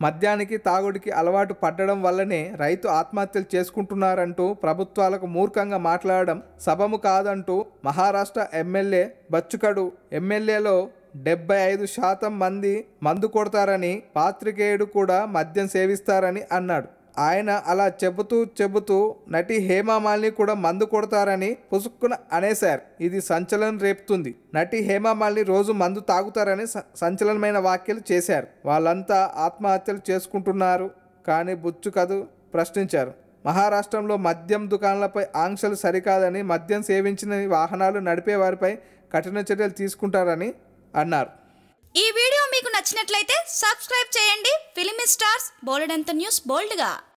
మద్యానికి తాగుడికి అలవాటు పడ్డడం వల్లనే రైతు ఆత్మహత్యలు చేసుకుంటున్నారంటూ ప్రభుత్వాలకు మూర్ఖంగా మాట్లాడడం సబము కాదంటూ మహారాష్ట్ర ఎమ్మెల్యే బచ్చుకడు ఎమ్మెల్యేలో డెబ్బై ఐదు శాతం మంది మందు కొడతారని పాత్రికేయుడు కూడా మద్యం సేవిస్తారని అన్నాడు ఆయన అలా చెబుతూ చెబుతూ నటి హేమామాలిని కూడా మందు కొడతారని పుసుక్కున అనేశారు ఇది సంచలనం రేపుతుంది నటి హేమామాలిని రోజు మందు తాగుతారని స- సంచలనమైన వ్యాఖ్యలు చేశారు వాళ్ళంతా ఆత్మహత్యలు చేసుకుంటున్నారు కానీ బుచ్చు కదు ప్రశ్నించారు మహారాష్ట్రంలో మద్యం దుకాణాలపై ఆంక్షలు సరికాదని మద్యం సేవించిన వాహనాలు నడిపే వారిపై కఠిన చర్యలు తీసుకుంటారని అన్నారు ఈ వీడియో మీకు నచ్చినట్లయితే సబ్స్క్రైబ్ చేయండి ఫిలిమి స్టార్స్ బోలెడంత న్యూస్ బోల్డ్గా